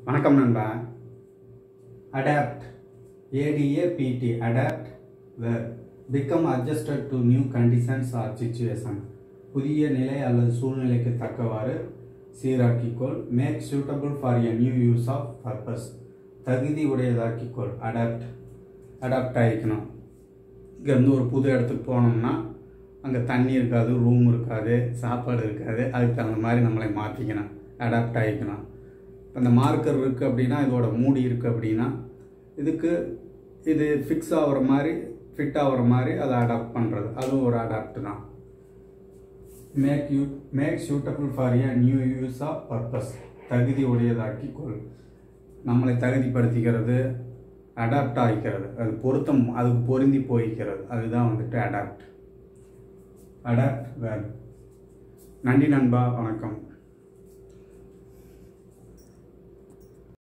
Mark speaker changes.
Speaker 1: வணக்கம் நண்பா adapt A D A P T adapt where become adjusted to new conditions or situation புதிய நிலை அல்லது சூழ்நிலைக்கு தக்கவாறு சீராக்கிக்கொள் make suitable for a new use of purpose தகுதி உடையதாக்கிக்கொள் அடாப்ட் அடாப்ட் ஆகிக்கணும் இங்கேருந்து ஒரு புது இடத்துக்கு போனோம்னா அங்கே தண்ணி இருக்காது ரூம் இருக்காது சாப்பாடு இருக்காது அதுக்கு தகுந்த மாதிரி நம்மளை மாற்றிக்கணும் அடாப்ட் ஆகிக்கணும் இப்போ இந்த மார்க்கர் இருக்குது அப்படின்னா இதோட மூடி இருக்குது அப்படின்னா இதுக்கு இது ஃபிக்ஸ் ஆகிற மாதிரி ஃபிட் ஆகிற மாதிரி அதை அடாப்ட் பண்ணுறது அதுவும் ஒரு அடாப்ட் தான் make you make suitable for a new use of purpose தகுதி உடையதாக்கி கொள் நம்மளை தகுதிப்படுத்திக்கிறது அடாப்ட் ஆகிக்கிறது அது பொருத்தம் அதுக்கு பொருந்தி போய்க்கிறது அதுதான் வந்துட்டு அடாப்ட் அடாப்ட் வேர் நன்றி நண்பா வணக்கம்